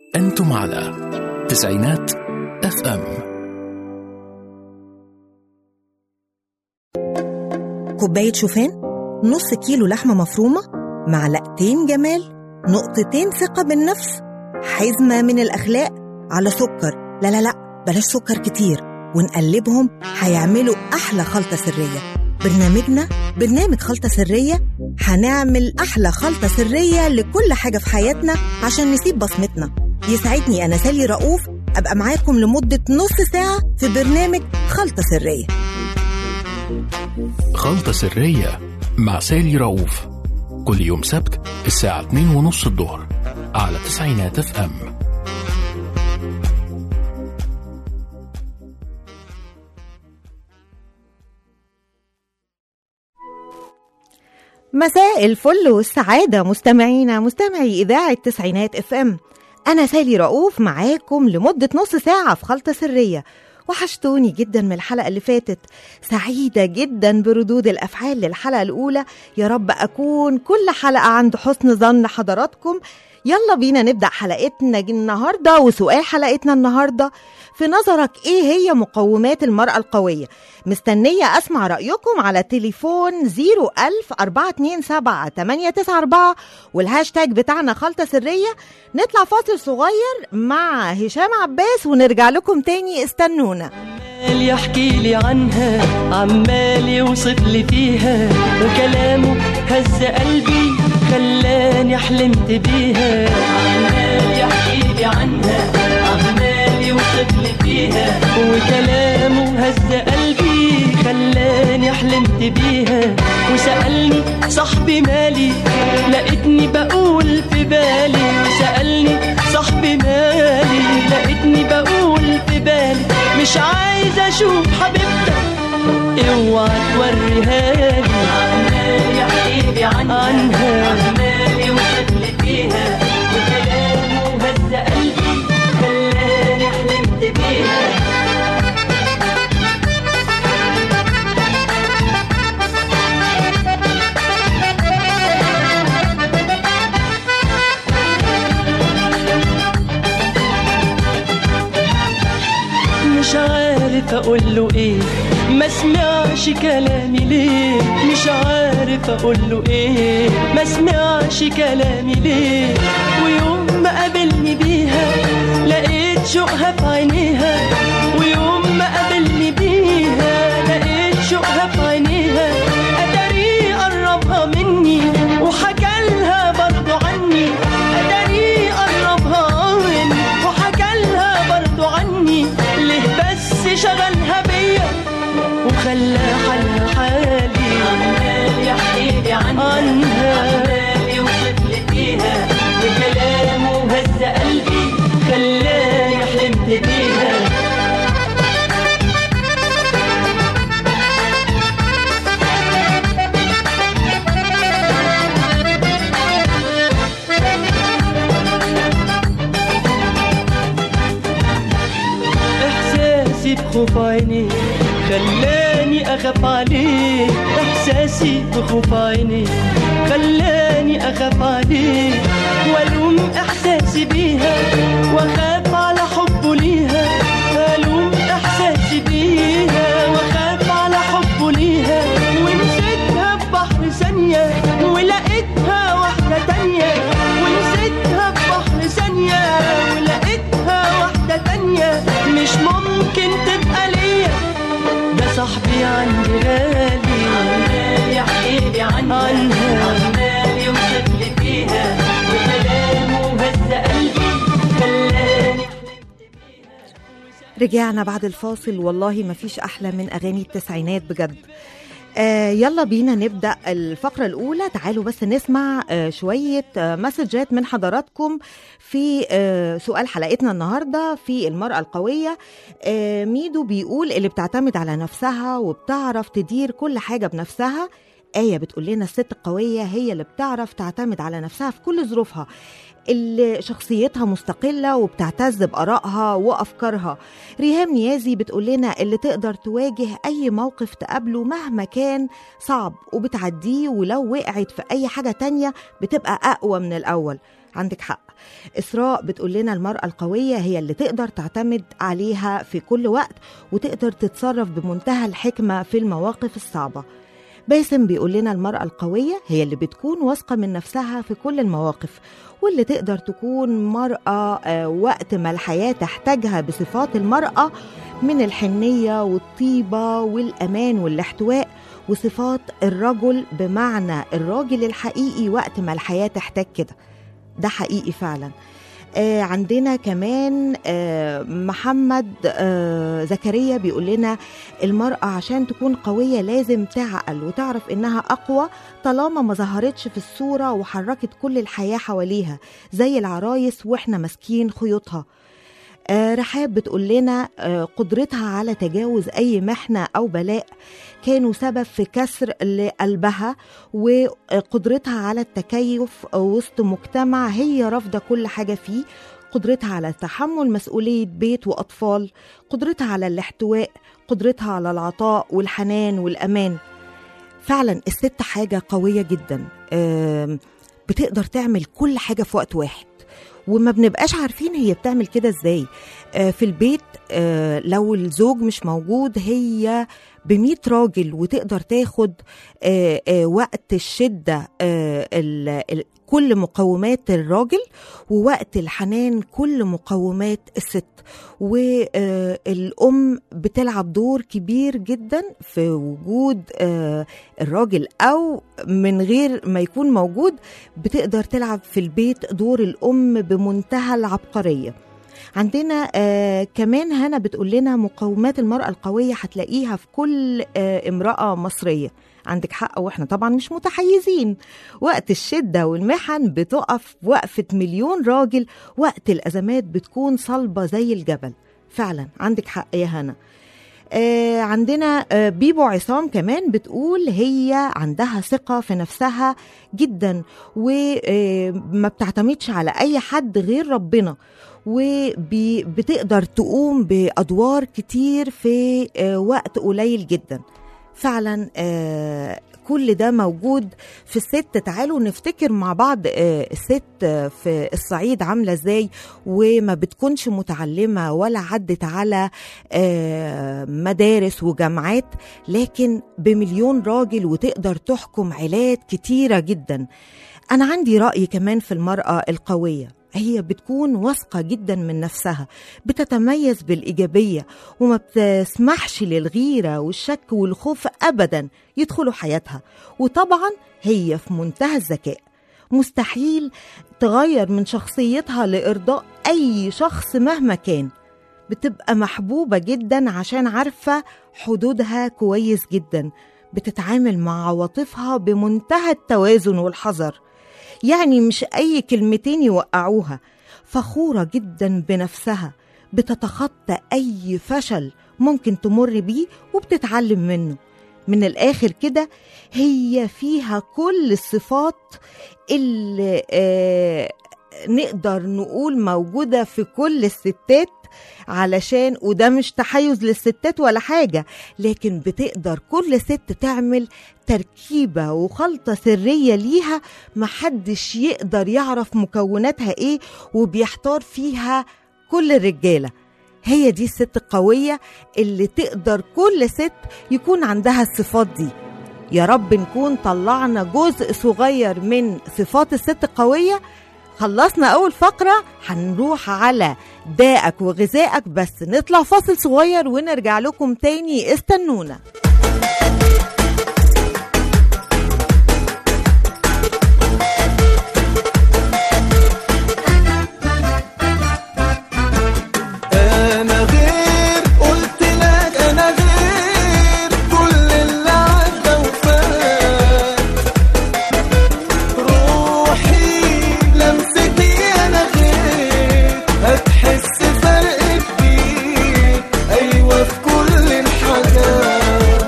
أنتم على تسعينات اف ام كوباية شوفان نص كيلو لحمة مفرومة معلقتين جمال نقطتين ثقة بالنفس حزمة من الأخلاق على سكر لا لا لا بلاش سكر كتير ونقلبهم هيعملوا أحلى خلطة سرية برنامجنا برنامج خلطة سرية هنعمل أحلى خلطة سرية لكل حاجة في حياتنا عشان نسيب بصمتنا يسعدني أنا سالي رؤوف أبقى معاكم لمدة نص ساعة في برنامج خلطة سرية خلطة سرية مع سالي رؤوف كل يوم سبت الساعة 2 ونص الظهر على تسعينات اف ام مساء الفل والسعادة مستمعينا مستمعي إذاعة تسعينات اف ام أنا سالي رؤوف معاكم لمدة نص ساعة في خلطة سرية وحشتوني جدا من الحلقة اللي فاتت سعيدة جدا بردود الأفعال للحلقة الأولى يا رب أكون كل حلقة عند حسن ظن حضراتكم يلا بينا نبدأ حلقتنا النهاردة وسؤال حلقتنا النهاردة في نظرك إيه هي مقومات المرأة القوية مستنية أسمع رأيكم على تليفون 01000 427 894 والهاشتاج بتاعنا خلطة سرية نطلع فاصل صغير مع هشام عباس ونرجع لكم تاني استنونا عمال يحكي لي عنها عمال يوصف لي فيها وكلامه هز قلبي خلاني حلمت بيها عمال يحكي لي عنها عمال يوصف لي فيها وكلامه هز قلبي خلاني حلمت بيها وسألني صاحبي مالي لقيتني بقول في بالي سألني صاحبي مالي لقيتني بقول في بالي مش عايز اشوف حبيبتك اوعى توريها لي عمال يحكي لي عنها عمال يوصف لي فيها وكلامه هز قلبي خلاني حلمت بيها مش عارف اقول له ايه ما سمعش كلامي ليه مش عارف اقول له ايه ما سمعش كلامي ليه ويوم ما قابلني بيها لقيت شوقها في عينيها ويوم ما قابلني بيها لقيت شوقها في عينيها اتاري قربها مني وحكى لها برضو عني اتاري قربها مني وحكى لها برضو عني ليه بس شغلها بيا وخلى حالها حالي عمال يحكي لي عنها عمال يوصف لي فيها وكلامه هز قلبي خلاني حلمت بيها احساسي بخوف عيني خلاني اخاف عليه احساسي بخوف عيني خلاني اخاف عليه والوم احساسي بيها واخاف على حبه ليها الوم احساسي بيها واخاف على حبه ليها ونسيتها في بحر ثانيه ولقيتها واحده تانيه ونسيتها في بحر ثانيه ولقيتها واحده تانيه مش ممكن تبقى ليا ده صاحبي عندي غالي عمال يحكي لي عنها عمال يوصف لي فيها وكلامه هز قلبي خلاني رجعنا بعد الفاصل والله ما فيش أحلى من أغاني التسعينات بجد آه يلا بينا نبدأ الفقرة الأولى تعالوا بس نسمع آه شوية آه مسجات من حضراتكم في آه سؤال حلقتنا النهاردة في المرأة القوية آه ميدو بيقول اللي بتعتمد على نفسها وبتعرف تدير كل حاجة بنفسها آية بتقول لنا الست القوية هي اللي بتعرف تعتمد على نفسها في كل ظروفها اللي شخصيتها مستقلة وبتعتز بآرائها وأفكارها ريهام نيازي بتقول لنا اللي تقدر تواجه أي موقف تقابله مهما كان صعب وبتعديه ولو وقعت في أي حاجة تانية بتبقى أقوى من الأول عندك حق إسراء بتقول لنا المرأة القوية هي اللي تقدر تعتمد عليها في كل وقت وتقدر تتصرف بمنتهى الحكمة في المواقف الصعبة باسم بيقول لنا المرأة القوية هي اللي بتكون واثقة من نفسها في كل المواقف واللي تقدر تكون مرأة آه، وقت ما الحياة تحتاجها بصفات المرأة من الحنية والطيبة والأمان والاحتواء وصفات الرجل بمعنى الراجل الحقيقي وقت ما الحياة تحتاج كده ده حقيقي فعلا آه عندنا كمان آه محمد آه زكريا بيقول لنا المرأة عشان تكون قوية لازم تعقل وتعرف إنها أقوى طالما ما ظهرتش في الصورة وحركت كل الحياة حواليها زي العرايس وإحنا ماسكين خيوطها آه رحاب بتقول لنا آه قدرتها على تجاوز أي محنة أو بلاء كانوا سبب في كسر لقلبها وقدرتها على التكيف وسط مجتمع هي رافضة كل حاجة فيه قدرتها على تحمل مسؤولية بيت وأطفال قدرتها على الاحتواء قدرتها على العطاء والحنان والأمان فعلا الست حاجة قوية جدا آم، بتقدر تعمل كل حاجة في وقت واحد وما بنبقاش عارفين هي بتعمل كده ازاي آه، في البيت آه، لو الزوج مش موجود هي بمية راجل وتقدر تاخد آه، آه، وقت الشدة آه، ال- ال- كل مقومات الراجل ووقت الحنان كل مقومات الست والأم بتلعب دور كبير جدا في وجود آه، الراجل أو من غير ما يكون موجود بتقدر تلعب في البيت دور الأم بمنتهى العبقرية عندنا آه كمان هنا بتقول لنا مقومات المرأة القوية هتلاقيها في كل آه امرأة مصرية عندك حق واحنا طبعا مش متحيزين وقت الشدة والمحن بتقف وقفة مليون راجل وقت الأزمات بتكون صلبة زي الجبل فعلا عندك حق يا هنا آه عندنا آه بيبو عصام كمان بتقول هي عندها ثقة في نفسها جدا وما بتعتمدش على أي حد غير ربنا وبتقدر تقوم بأدوار كتير في آه وقت قليل جدا فعلا آه كل ده موجود في الست تعالوا نفتكر مع بعض آه الست آه في الصعيد عاملة ازاي وما بتكونش متعلمة ولا عدت على آه مدارس وجامعات لكن بمليون راجل وتقدر تحكم عيلات كتيرة جدا أنا عندي رأي كمان في المرأة القوية هي بتكون واثقة جدا من نفسها بتتميز بالإيجابية وما بتسمحش للغيرة والشك والخوف أبدا يدخلوا حياتها وطبعا هي في منتهى الذكاء مستحيل تغير من شخصيتها لإرضاء أي شخص مهما كان بتبقى محبوبة جدا عشان عارفة حدودها كويس جدا بتتعامل مع عواطفها بمنتهى التوازن والحذر يعني مش أي كلمتين يوقعوها فخورة جدا بنفسها بتتخطى أي فشل ممكن تمر بيه وبتتعلم منه من الآخر كده هي فيها كل الصفات اللي آه نقدر نقول موجودة في كل الستات علشان وده مش تحيز للستات ولا حاجة لكن بتقدر كل ست تعمل تركيبة وخلطة سرية ليها محدش يقدر يعرف مكوناتها ايه وبيحتار فيها كل الرجالة هي دي الست القوية اللي تقدر كل ست يكون عندها الصفات دي يا رب نكون طلعنا جزء صغير من صفات الست القوية خلصنا أول فقرة هنروح على داءك وغذائك بس نطلع فاصل صغير ونرجع لكم تاني استنونا انا غير قلت لك انا غير كل اللي عدى وفات روحي لمستي انا غير هتحس فرق كبير ايوه في كل الحاجات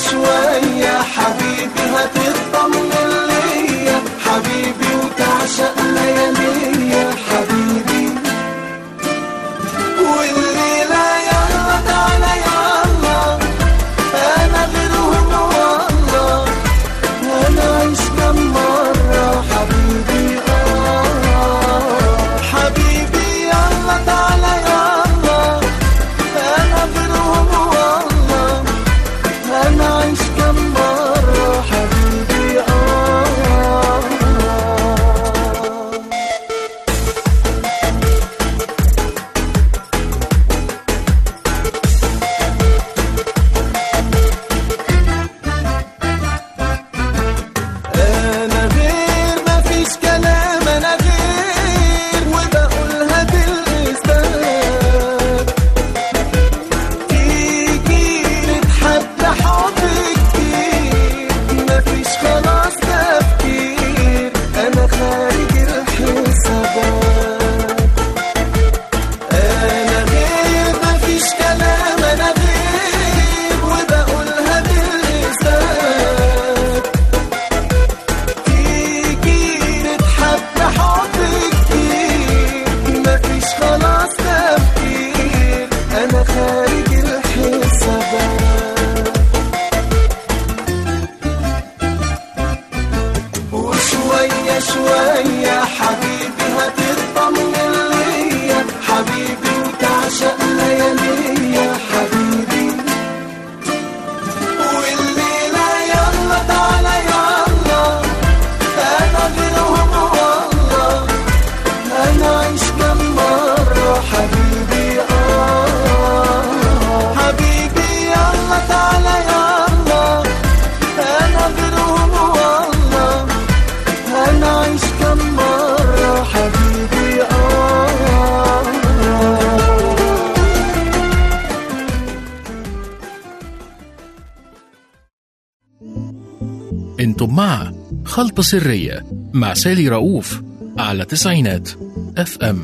شوية حبيبي هتطمن ليا حبيبي وتعشق لياليا حبيبي والليلة يلا تعالى يلا أنا غيرهم والله هنعيش كم مرة حبيبي آه حبيبي يلا تعالى يلا أنا غيرهم والله هنعيش كم مرة حبيبي آه انا غير مفيش كلام انا غير وبقولها بالاثبات تيجي نتحدى حب كتير مفيش خلاص تفكير انا خارج الحسابات انا غير مفيش كلام انا غير وبقولها بالاثبات تيجي نتحدى حب كتير مفيش خلاص تفكير انا خارج الحسابات وشوية شوية حبيبي هتطمن ليا حبيبي وتعشق لياليا حبيبي والليلة يلا تعالى يلا أنا غيرهم والله هنعيش كم مرة حبيبي آه حبيبي يلا تعالى يلا أنا غيرهم والله هنعيش كم مرة حبيبي آه انتم مع خلطة سرية مع سالي رؤوف على تسعينات اف ام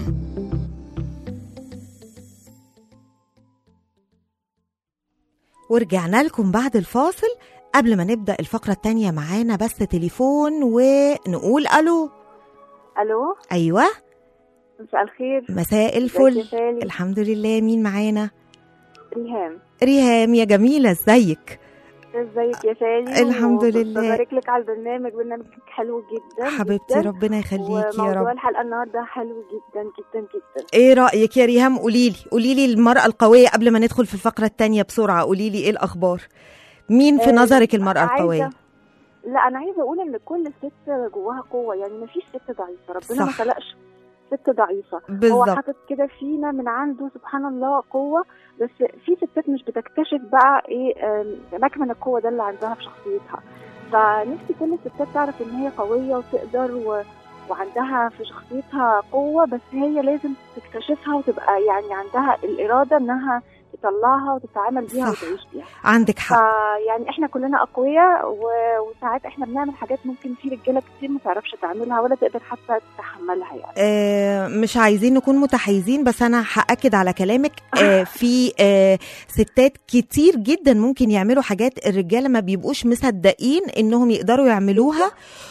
ورجعنا لكم بعد الفاصل قبل ما نبدأ الفقرة التانية معانا بس تليفون ونقول ألو الو أيوة مساء الخير مساء ازيك يا الفل سالي؟ الحمد لله مين معانا ريهام ريهام يا جميلة ازيك ازيك يا سالي الحمد لله. ببارك لك على البرنامج برنامجك حلو جدا حبيبتي جداً. ربنا يخليكي يا وموضوع رب الحلقه النهارده حلو جدا جدا جدا ايه رأيك يا ريهام قوليلي قوليلي المرأة القوية قبل ما ندخل في الفقرة التانية بسرعة قوليلي ايه الأخبار مين في آه، نظرك المرأة عايزة- القوية لا انا عايزه اقول ان كل ست جواها قوه يعني ما فيش ست ضعيفه ربنا ما صح. خلقش ست ضعيفه هو بالظبط حاطط كده فينا من عنده سبحان الله قوه بس في ستات مش بتكتشف بقى ايه آم، مكمن القوه ده اللي عندها في شخصيتها فنفسي كل الستات تعرف ان هي قويه وتقدر و... وعندها في شخصيتها قوه بس هي لازم تكتشفها وتبقى يعني عندها الاراده انها تطلعها وتتعامل بيها صح. وتعيش بيها عندك حق فيعني احنا كلنا اقوياء و- وساعات احنا بنعمل حاجات ممكن في رجاله كتير ما تعرفش تعملها ولا تقدر حتى تتحملها يعني آه، مش عايزين نكون متحيزين بس انا هاكد على كلامك آه، في آه، ستات كتير جدا ممكن يعملوا حاجات الرجاله ما بيبقوش مصدقين انهم يقدروا يعملوها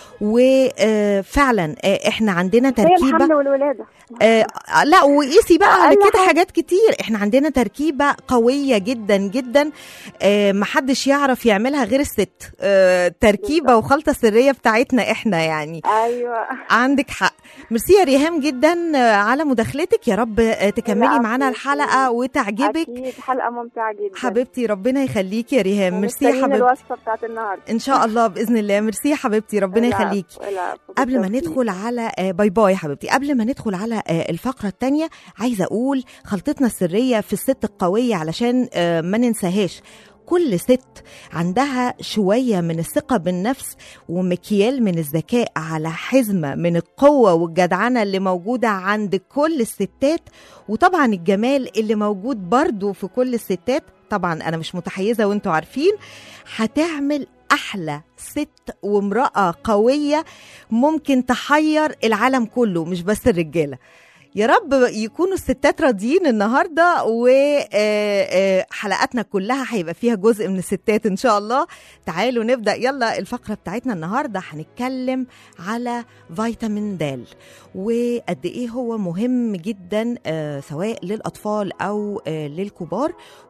وفعلا احنا عندنا زي تركيبه الحمل والولاده آه لا وقيسي بقى على أقل كده حاجة. حاجات كتير احنا عندنا تركيبه قويه جدا جدا آه محدش يعرف يعملها غير الست آه تركيبه وخلطه سريه بتاعتنا احنا يعني ايوه عندك حق ميرسي يا ريهام جدا آه، على مداخلتك يا رب آه، تكملي العفو معانا يا الحلقه سيدي. وتعجبك اكيد حلقه ممتعه جدا حبيبتي ربنا يخليكي يا ريهام ميرسي يا ومستنيين حبيبتي الوصفه بتاعت النهارده ان شاء الله باذن الله ميرسي يا حبيبتي ربنا العفو، يخليكي العفو، قبل ما بالتوفيق. ندخل على آه، باي باي يا حبيبتي قبل ما ندخل على آه، الفقرة التانية عايزة أقول خلطتنا السرية في الست القوية علشان آه، ما ننساهاش كل ست عندها شوية من الثقة بالنفس ومكيال من الذكاء على حزمة من القوة والجدعنة اللي موجودة عند كل الستات وطبعا الجمال اللي موجود برضو في كل الستات طبعا أنا مش متحيزة وانتوا عارفين هتعمل أحلى ست وامرأة قوية ممكن تحير العالم كله مش بس الرجاله يا رب يكونوا الستات راضيين النهارده حلقاتنا كلها هيبقى فيها جزء من الستات ان شاء الله تعالوا نبدا يلا الفقره بتاعتنا النهارده هنتكلم على فيتامين د وقد ايه هو مهم جدا آه، سواء للاطفال او آه، للكبار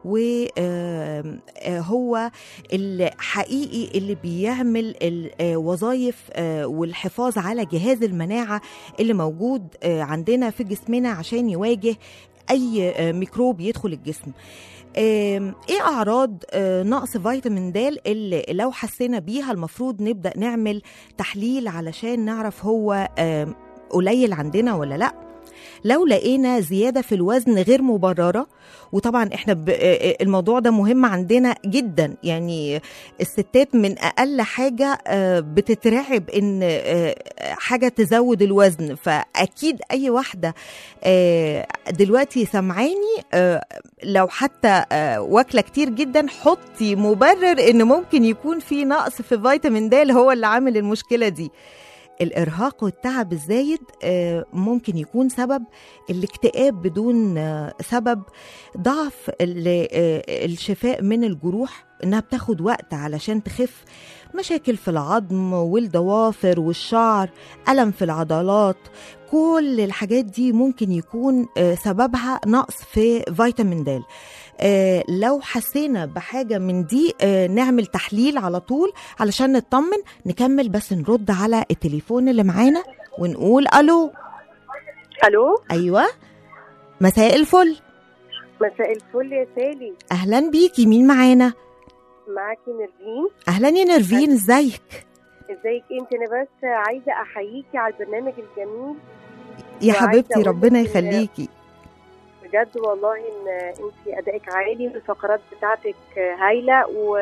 وهو الحقيقي اللي بيعمل الوظائف والحفاظ على جهاز المناعه اللي موجود آه، عندنا في جسمنا عشان يواجه اي آه، ميكروب يدخل الجسم آم، ايه اعراض آه، نقص فيتامين د اللي لو حسينا بيها المفروض نبدا نعمل تحليل علشان نعرف هو آم، قليل عندنا ولا لا لو لقينا زياده في الوزن غير مبرره وطبعا احنا ب... آه، الموضوع ده مهم عندنا جدا يعني الستات من اقل حاجه آه، بتترعب ان آه، حاجه تزود الوزن فاكيد اي واحده آه، دلوقتي سمعاني آه، لو حتى آه، واكله كتير جدا حطي مبرر ان ممكن يكون في نقص في فيتامين د هو اللي عامل المشكله دي الارهاق والتعب الزايد آه، ممكن يكون سبب الاكتئاب بدون آه، سبب ضعف ال- آه، الشفاء من الجروح انها بتاخد وقت علشان تخف مشاكل في العظم والضوافر والشعر الم في العضلات كل الحاجات دي ممكن يكون آه، سببها نقص في فيتامين د آه، لو حسينا بحاجة من دي آه، نعمل تحليل على طول علشان نطمن نكمل بس نرد على التليفون اللي معانا ونقول ألو الو أيوة مساء الفل مساء الفل يا سالي أهلا بيكي مين معانا معاكي نرفين أهلا يا نرفين ازيك ازيك انت انا بس عايزه احييكي على البرنامج الجميل يا وعايزة حبيبتي أقول ربنا لك إن- يخليكي بجد والله ان انت ادائك عالي والفقرات بتاعتك هايله و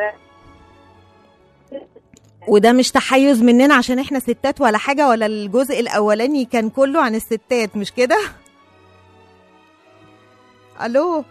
وده مش تحيز مننا عشان احنا ستات ولا حاجة ولا الجزء الأولاني كان كله عن الستات مش كده؟ ألو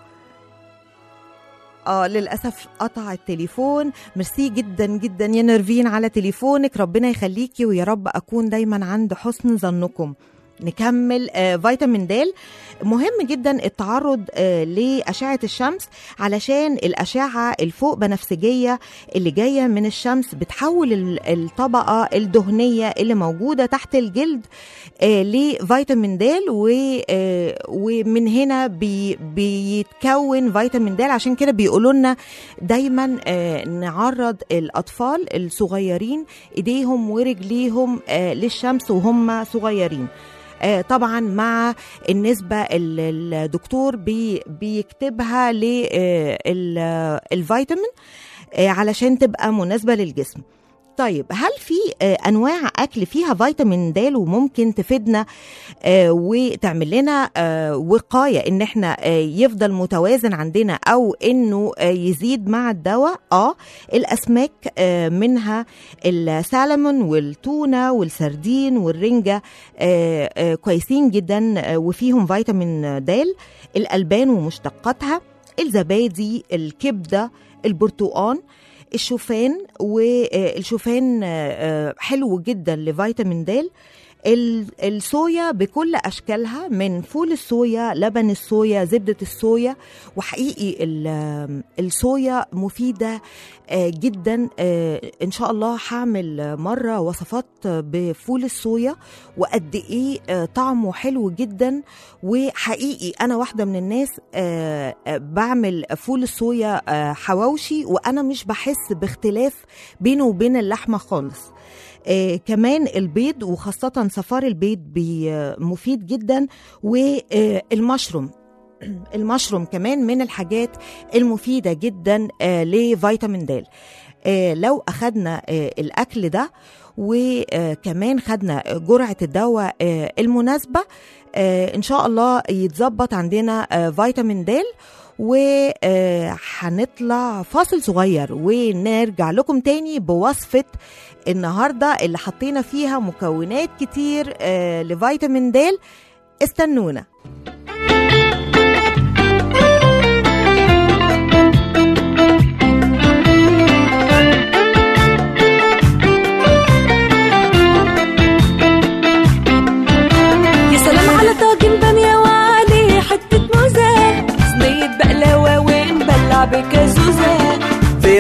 اه للاسف قطع التليفون ميرسي جدا جدا يا نرفين على تليفونك ربنا يخليكي ويا رب اكون دايما عند حسن ظنكم نكمل آه فيتامين د مهم جدا التعرض آه لأشعة الشمس علشان الأشعة الفوق بنفسجية اللي جاية من الشمس بتحول ال- الطبقة الدهنية اللي موجودة تحت الجلد آه لفيتامين د و- آه ومن هنا بي بيتكون فيتامين د عشان كده بيقولوا لنا دايما آه نعرض الأطفال الصغيرين إيديهم ورجليهم آه للشمس وهم صغيرين آه، طبعا مع النسبة اللي الدكتور بي بيكتبها للفيتامين علشان تبقى مناسبة للجسم طيب هل في آه، انواع اكل فيها فيتامين د وممكن تفيدنا آه، وتعمل لنا آه، وقايه ان احنا آه، يفضل متوازن عندنا او انه آه، يزيد مع الدواء اه الاسماك آه، منها السالمون والتونه والسردين والرنجه آه، آه، كويسين جدا آه، وفيهم فيتامين د الالبان ومشتقاتها الزبادي الكبده البرتقان الشوفان والشوفان آه، حلو جدا لفيتامين د ال- الصويا بكل اشكالها من فول الصويا لبن الصويا زبده الصويا وحقيقي ال- الصويا مفيده آه، جدا آه، ان شاء الله هعمل مره وصفات بفول الصويا وقد ايه آه، طعمه حلو جدا وحقيقي انا واحده من الناس آه، آه، بعمل فول الصويا آه، حواوشي وانا مش بحس باختلاف بينه وبين اللحمه خالص آه كمان البيض وخاصة صفار البيض بي آه، مفيد جدا والمشروم المشروم كمان من الحاجات المفيدة جدا آه لفيتامين د آه لو أخدنا آه الأكل ده وكمان خدنا جرعة الدواء آه المناسبة آه إن شاء الله يتظبط عندنا آه فيتامين د وهنطلع فاصل صغير ونرجع لكم تاني بوصفة النهاردة اللي حطينا فيها مكونات كتير آه لفيتامين د استنونا يا سلام على طاجن بامية وعليه حتة موزة صينية بقلاوة ونبلع بكريمة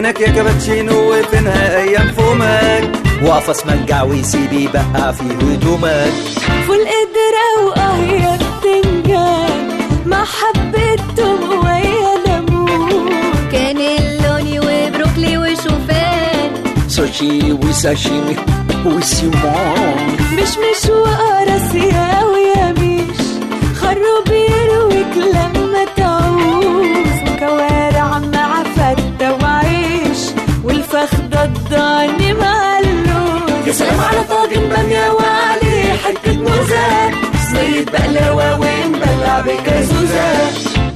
فينك يا كابتشينو وفينها ايام فمك وقفص منجع وسيبي بقى في هدومك فول قدرة واه يا بتنجان مع حبة توم ويا ليمون كان اللوني وبروكلي وشوفان سوشي وساشيمي وسيمون مش مش وقراصية ويا ميش خروب يرويك لما تعوز وكوارع مع فتة وعيش والفخدة الضاني مع اللوز يا سلام على طاجن بامية وعليه حتة موزة صينية بقلاوة ونبلع بكازوزة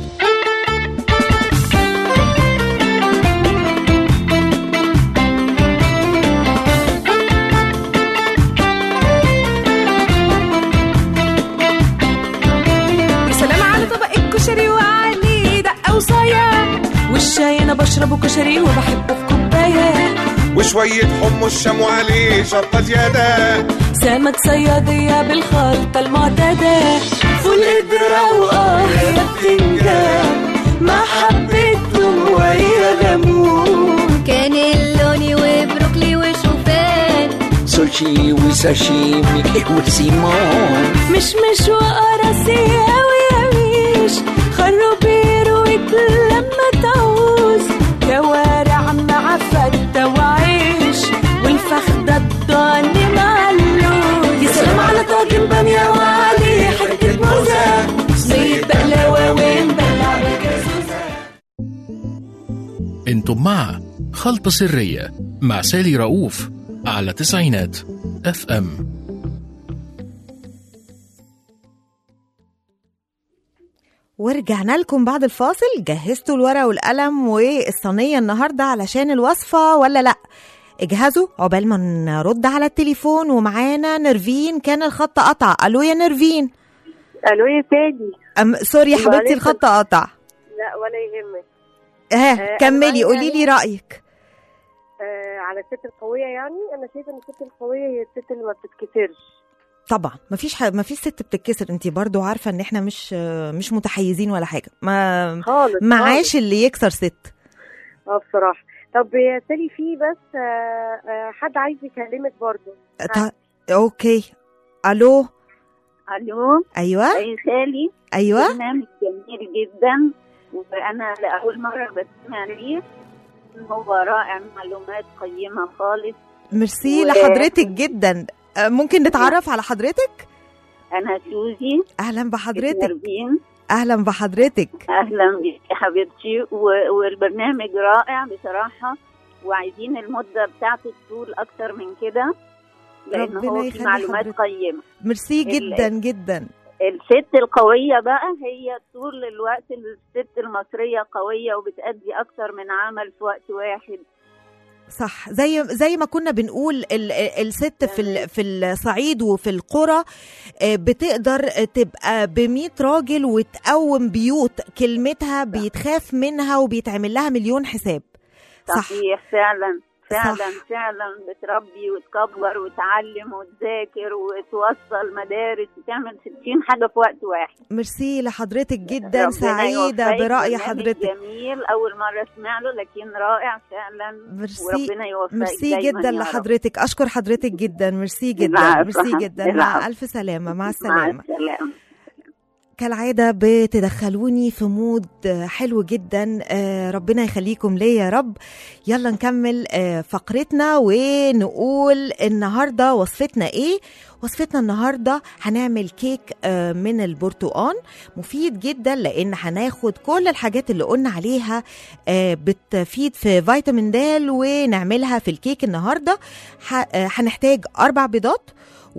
يا سلام على طبق الكشري وعليه دقة وصايا والشاي انا بشربه كشري وبحبه في كوبايه وشوية حمص شام وعليه شطة زيادة سمك صيادية بالخلطة المعتادة فول قدرة وآه يا بتنجان مع حبة توم ويا ليمون كان اللوني وبروكلي وشوفان سوشي وساشيمي وسيمون مش مش وقراصية ويا ميش خروب يرويك لما تعوز كوارع مع فتة وعيش والفخدة الضاني مع اللوز يا سلام على طاجن بامية وعليه حتة موزة صينية بقلاوة ونبلع بكازوزة انتم مع خلطة سرية مع سالي رؤوف على تسعينات اف ام ورجعنا لكم بعد الفاصل جهزتوا الورقة والقلم والصينية النهاردة علشان الوصفة ولا لأ اجهزوا عقبال ما نرد على التليفون ومعانا نرفين كان الخط قطع الو يا نرفين الو يا سادي أم سوري يا حبيبتي معلش. الخط قطع لا ولا يهمك ها آه، كملي أنا قولي لي رأيك آه على الست القويه يعني انا شايفه ان الست القويه هي الست اللي ما بتتكسرش طبعا مفيش ح... مفيش ست بتتكسر انت برضو عارفه ان احنا مش مش متحيزين ولا حاجه ما خالص معاش اللي يكسر ست اه بصراحه طب يا سالي في بس آه آه حد عايز يكلمك برضو ط... اوكي الو الو ايوه اي خالي ايوه برنامج جميل جدا وانا لاول مره بسمع ليه هو رائع معلومات قيمه خالص ميرسي و- لحضرتك جدا أه، ممكن نتعرف على حضرتك انا سوزي اهلا بحضرتك نربين اهلا بحضرتك اهلا بك يا حبيبتي و- والبرنامج رائع بصراحه وعايزين المده بتاعته تطول اكتر من كده لان ربنا هو في يخلي معلومات حضرتك. قيمه ميرسي ال- جدا جدا الست القوية بقى هي طول الوقت الست المصرية قوية وبتأدي أكتر من عمل في وقت واحد صح زي زي ما كنا بنقول ال- الست في ال- في الصعيد وفي القرى آه، بتقدر تبقى ب راجل وتقوم بيوت كلمتها بيتخاف منها وبيتعمل لها مليون حساب صح صحيح فعلا فعلا صح. فعلا بتربي وتكبر وتعلم وتذاكر وتوصل مدارس وتعمل 60 حاجة في وقت واحد ميرسي لحضرتك جدا ربنا سعيدة يوفقك. برأي برنامج حضرتك جميل أول مرة أسمع له لكن رائع فعلا ميرسي وربنا يوفقك ميرسي دايما جدا يا رب. لحضرتك اشكر حضرتك جدا ميرسي جدا العفو. ميرسي جدا مع العفو. الف سلامه مع مع السلامه السلامة كالعادة بتدخلوني في مود حلو جدا آه، ربنا يخليكم ليا يا رب يلا نكمل آه، فقرتنا ونقول النهاردة وصفتنا ايه وصفتنا النهاردة هنعمل كيك آه، من البرتقان مفيد جدا لان هناخد كل الحاجات اللي قلنا عليها آه، بتفيد في فيتامين د ونعملها في الكيك النهاردة ح- آه، هنحتاج اربع بيضات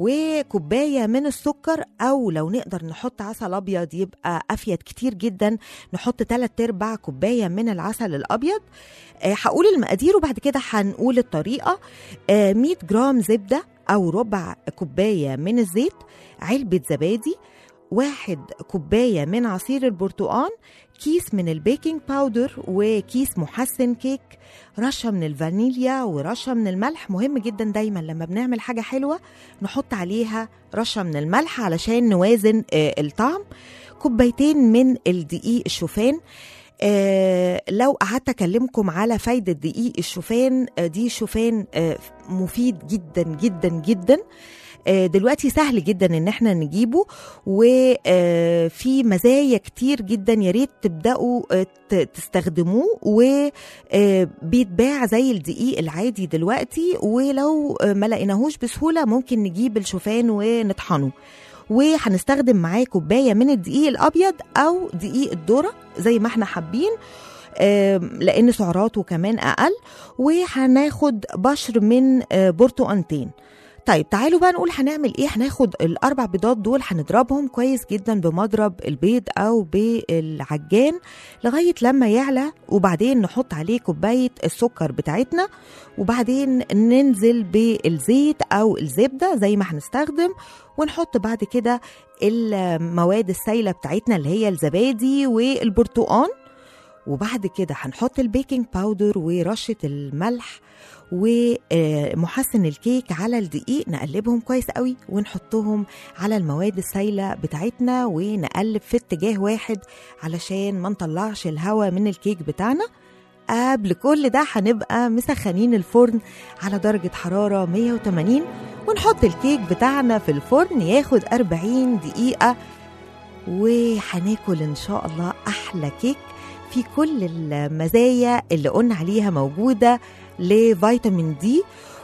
وكوبايه من السكر او لو نقدر نحط عسل ابيض يبقى افيد كتير جدا نحط 3 ارباع كوبايه من العسل الابيض آه، هقول المقادير وبعد كده هنقول الطريقه آه، 100 جرام زبده او ربع كوبايه من الزيت علبه زبادي واحد كوباية من عصير البرتقان كيس من البيكنج باودر وكيس محسن كيك رشة من الفانيليا ورشة من الملح مهم جدا دايما لما بنعمل حاجة حلوة نحط عليها رشة من الملح علشان نوازن آه، الطعم كوبايتين من الدقيق الشوفان آه لو قعدت اكلمكم على فايده دقيق الشوفان آه دي شوفان آه مفيد جدا جدا جدا آه دلوقتي سهل جدا ان احنا نجيبه وفي مزايا كتير جدا يا ريت تبداوا آه، ت- تستخدموه وبيتباع زي الدقيق العادي دلوقتي ولو آه، ما لقيناهوش بسهوله ممكن نجيب الشوفان ونطحنه وهنستخدم معاه كوبايه من الدقيق الابيض او دقيق الذره زي ما احنا حابين آم، لان سعراته كمان اقل وهناخد بشر من آه، برتقانتين طيب تعالوا بقى نقول هنعمل ايه هناخد الاربع بيضات دول هنضربهم كويس جدا بمضرب البيض او بالعجان لغايه لما يعلى وبعدين نحط عليه كوبايه السكر بتاعتنا وبعدين ننزل بالزيت او الزبده زي ما هنستخدم ونحط بعد كده المواد السائله بتاعتنا اللي هي الزبادي والبرتقان وبعد كده هنحط البيكنج باودر ورشه الملح ومحسن الكيك على الدقيق نقلبهم كويس قوي ونحطهم على المواد السائله بتاعتنا ونقلب في اتجاه واحد علشان ما نطلعش الهواء من الكيك بتاعنا قبل كل ده هنبقى مسخنين الفرن على درجة حرارة 180 ونحط الكيك بتاعنا في الفرن ياخد 40 دقيقة وهناكل إن شاء الله أحلى كيك في كل المزايا اللي قلنا عليها موجودة لفيتامين دي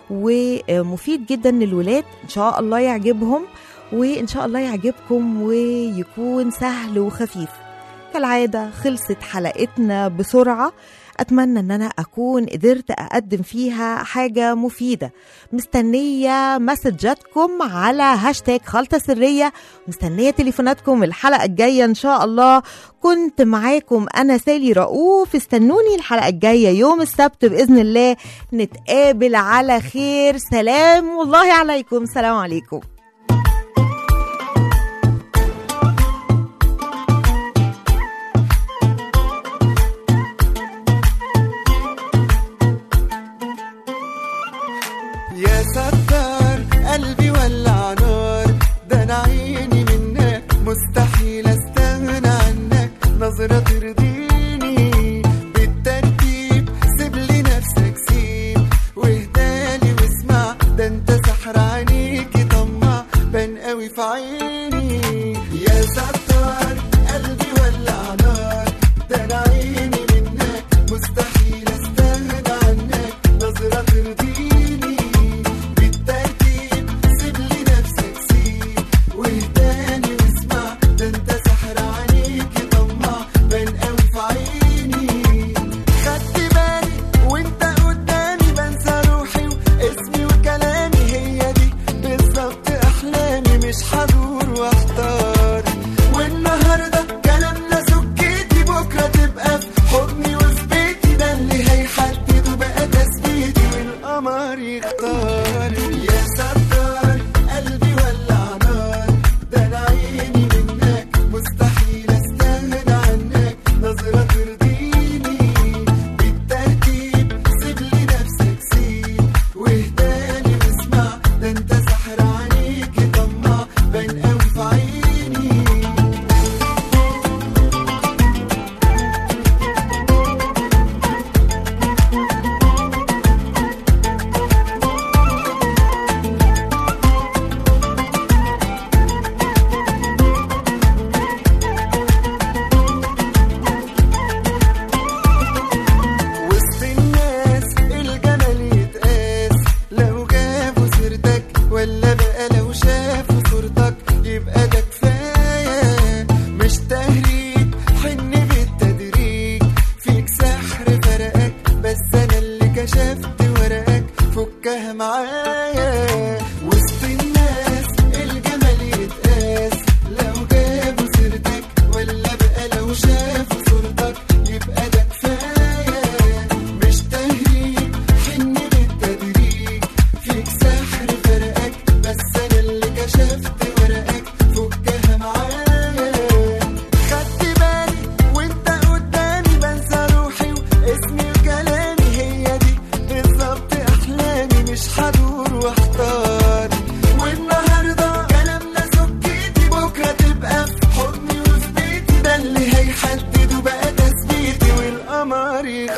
ومفيد جدا للولاد إن شاء الله يعجبهم وإن شاء الله يعجبكم ويكون سهل وخفيف كالعادة خلصت حلقتنا بسرعة أتمنى أن أنا أكون قدرت أقدم فيها حاجة مفيدة مستنية مسجاتكم على هاشتاج خلطة سرية مستنية تليفوناتكم الحلقة الجاية إن شاء الله كنت معاكم أنا سالي رؤوف استنوني الحلقة الجاية يوم السبت بإذن الله نتقابل على خير سلام والله عليكم سلام عليكم يا ستار قلبي ولع نار ده انا عيني منك مستحيل استغنى عنك نظرة ترضيني بالترتيب سيب لي نفسك سيب واهدالي واسمع ده انت سحر عينيكي طمع بان قوي في عيني يا ستار قلبي ولع نار ده انا عيني منك مستحيل استغنى عنك نظرة ترضيني بالترتيب سيب لي نفسك سيب واهداني واسمع ده انت سحر عليكي طمع بان قوي في عيني خدت بالي وانت قدامي بنسى روحي واسمي وكلامي هي دي بالظبط احلامي مش هدور واحتار والنهارده كلامنا سكتي بكره تبقى في حضني وفي بيتي ده اللي هيحدد بقى تثبيتي والقمر يختار يا ستار قلبي ولع نار ده انا عيني منك مستحيل استغنى عنك نظرة ترضيني بالترتيب سيب لي نفسك سيب واهداني واسمع ده انت سحر عليكي طمع بان قوي في عيني وسط الناس الجمال يتقاس لو جابوا سيرتك ولا بقى لو شافوا صورتك يبقى ده كفايه مش تهريج حن بالتدريج فيك سحر فرقك بس انا اللي كشفت ورقك فكها معايا وسط الناس الجمال يتقاس لو جابوا سيرتك ولا بقى لو شافوا صورتك يبقى ده كفايه مش تهريج حن بالتدريج فيك سحر فرقك بس انا اللي كشفت ورقك فكها معايا خدت بالي وانت قدامي بنسى روحي واسمي وكلامي هي دي بالظبط احلامي مش هدور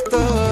اختار